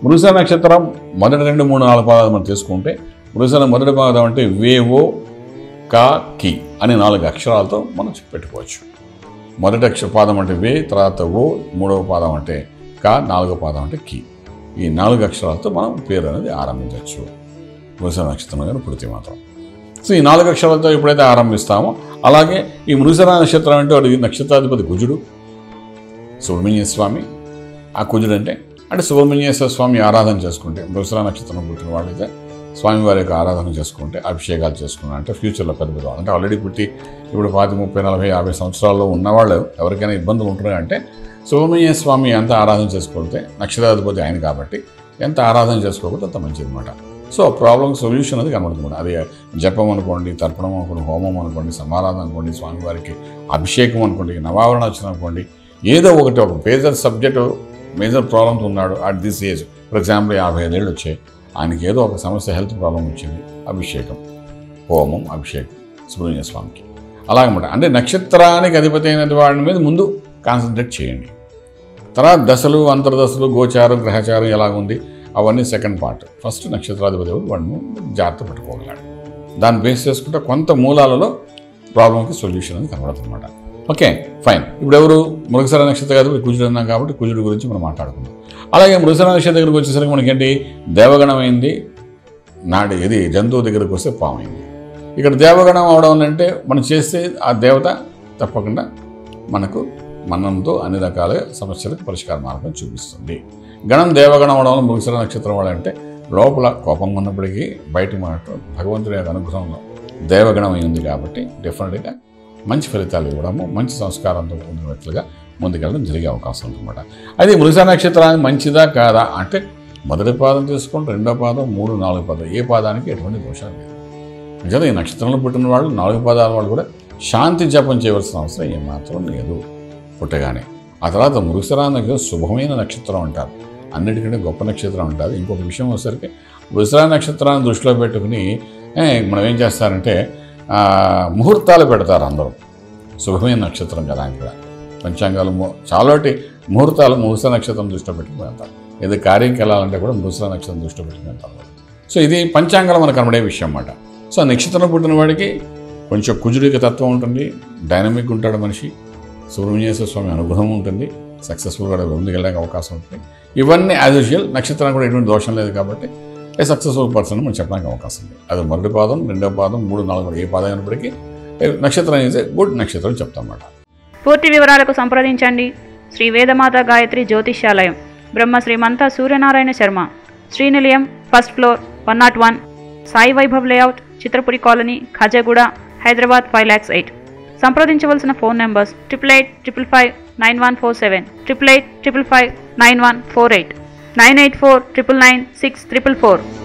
మృగశిర నక్షత్రం మొదటి రెండు మూడు నాలుగు పాదాలు మనం తీసుకుంటే మృగశిర మొదటి పాదం అంటే వేవో కా కి అనే నాలుగు అక్షరాలతో మనం పెట్టుకోవచ్చు మొదటి అక్షర పాదం అంటే వే తర్వాత ఓ మూడవ పాదం అంటే కా నాలుగో పాదం అంటే కి ఈ నాలుగు అక్షరాలతో మనం పేరు అనేది ఆరంభించవచ్చు మృగశిర నక్షత్రం కానీ పుడితే మాత్రం సో ఈ నాలుగు అక్షరాలతో ఎప్పుడైతే ఆరంభిస్తామో అలాగే ఈ మృగశిర నక్షత్రం అంటే వాడి నక్షత్రాధిపతి కుజుడు సుబ్రహ్మణ్య స్వామి ఆ కుజుడు అంటే అంటే సుబ్రహ్మణ్యేశ్వర స్వామి ఆరాధన చేసుకుంటే మృగశిర నక్షత్రం పుట్టిన వాళ్ళైతే స్వామివారి యొక్క ఆరాధన చేసుకుంటే అభిషేకాలు చేసుకున్నారు అంటే ఫ్యూచర్లో పెద్ద పెద్ద వాళ్ళు. అంటే ఆల్రెడీ పుట్టి ఇప్పుడు పాతి ముప్పై నలభై యాభై సంవత్సరాల్లో ఉన్నవాళ్ళు ఎవరికైనా ఇబ్బందులు ఉంటున్నాయి అంటే సుబ్రహ్మణ్య స్వామి ఎంత ఆరాధన చేసుకోకపోతే నక్షత్రాధిపతి ఆయన కాబట్టి ఎంత ఆరాధన చేసుకోకపోతే అంత మంచిది అనమాట సో ప్రాబ్లం సొల్యూషన్ అది కనబడుతుంది అది జపం అనుకోండి తర్పణం అనుకోండి హోమం అనుకోండి సమారాధన అనుకోండి స్వామివారికి అభిషేకం అనుకోండి నవావరణ వచ్చిన అనుకోండి ఏదో ఒకటి ఒక మేజర్ సబ్జెక్టు మేజర్ ప్రాబ్లమ్స్ ఉన్నాడు at this age for example యాభై ఐదేళ్ళు వచ్చాయి ఆయనకి ఏదో ఒక సమస్య హెల్త్ ప్రాబ్లం వచ్చింది అభిషేకం హోమం అభిషేకం సుబ్రహ్మణ్య స్వామికి అలాగన్నమాట అంటే నక్షత్రానికి అధిపతి అయిన వాడి మీద ముందు కాన్సన్ట్రేట్ చేయండి తర్వాత దశలు అంతర్దశలు గోచారం గ్రహచారం ఎలాగుంది అవన్నీ సెకండ్ పార్ట్ ఫస్ట్ నక్షత్రాధిపతి ఎవరు వాడిని జాగ్రత్త పట్టుకోగలడు దాన్ని బేస్ చేసుకుంటే కొంత మూలాలలో ప్రాబ్లంకి సొల్యూషన్ అని కనబడుతుందన్నమాట ఓకే ఫైన్ ఇప్పుడు ఎవరు మృగశర నక్షత్ర గారు కుజుడు అన్నాం కాబట్టి కుజుడు గురించి మనం మాట్లాడుకుందాం అలాగే మృగశర నక్షత్ర దగ్గరికి వచ్చేసరికి మనకేంటి దేవగణం అయింది నాడు ఇది జంతువు దగ్గరికి వస్తే పాము అయింది ఇక్కడ దేవగణం అవడం అంటే మనం చేస్తే ఆ దేవత తప్పకుండా మనకు మనంతో అన్ని రకాల సమస్యలకు పరిష్కార మార్గం చూపిస్తుంది గణం దేవగణం అవడం వల్ల మృగశిర నక్షత్రం వాడు అంటే లోపల కోపం ఉన్నప్పటికీ బయట మాట భగవంతుడి యొక్క అనుగ్రహంలో దేవగణం అయి ఉంది కాబట్టి డెఫినెట్గా మంచి ఫలితాలు ఇవ్వడము మంచి సంస్కారంతో కూడిన వ్యక్తులుగా ముందుకెళ్ళడం జరిగే అవకాశం ఉందన్నమాట అది మృగశిర నక్షత్రానికి మంచిదా కాదా అంటే మొదటి పాదం తీసుకుంటే రెండో పాదం మూడు నాలుగు పాదం ఏ పాదానికి ఎటువంటి దోషం లేదు నిజంగా ఈ నక్షత్రంలో పుట్టిన వాళ్ళు నాలుగు పాదాల వాళ్ళు కూడా శాంతి జపం చేయవలసిన అవసరం ఏమాత్రం లేదు పుట్టగానే ఆ తర్వాత మృగశిర నక్షత్రం శుభమైన నక్షత్రం అంటారు అన్నిటికంటే గొప్ప నక్షత్రం అంటారు ఇంకొక విషయం వచ్చేసరికి మృగశిర నక్షత్రాన్ని దృష్టిలో పెట్టుకుని ఏ, మనం ఏం చేస్తారంటే ఆ, ముహూర్తాలు పెడతారు అందరూ శుభమైన నక్షత్రం కదా ఆయన కూడా పంచాంగాలు ము- చాలాటి ముహూర్తాలు మృగశిర నక్షత్రం దృష్టిలో పెట్టుకుని వెళ్తారు ఏదో కార్యంకి వెళ్ళాలంటే కూడా మృగశిర నక్షత్రం దృష్టిలో పెట్టుకుని వెళ్తారు సో ఇది పంచాంగాలు మనకు కనబడే విషయం అన్నమాట సో ఆ నక్షత్రం పుట్టిన వాడికి కొంచెం కుజుడికి తత్వం ఉంటుంది డైనమిక్ ఉంటాడు మనిషి సుబ్రహ్మణ్యేశ్వర స్వామి అనుగ్రహం ఉంటుంది సక్సెస్ఫుల్గా ముందుకు వెళ్ళడానికి అవకాశం ఉంటుంది ఇవన్నీ యాజ్ యూజువల్ నక్షత్రానికి కూడా ఎటువంటి దోషం లేదు కాబట్టి ఏ సక్సెస్ఫుల్ పర్సన్ మనం చెప్పడానికి అవకాశం ఉంది అది మొదటి పాదం రెండో పాదం మూడు నాలుగు ఏ పాదం అయినప్పటికీ ఏ నక్షత్రం అయితే గుడ్ నక్షత్రం చెప్తాం అన్నమాట పూర్తి వివరాలకు సంప్రదించండి Shri Vedamata Gayatri Jyotishyalayam Brahma Srimanta Suryanarayana Sharma Srinilayam first floor one nought one Sai Vaibhav layout Chitrapuri colony Khajaguda Hyderabad five lakhs eight సంప్రదించవలసిన phone numbers triple eight triple five nine one four seven triple eight triple five nine one four eight nine eight four triple nine six triple four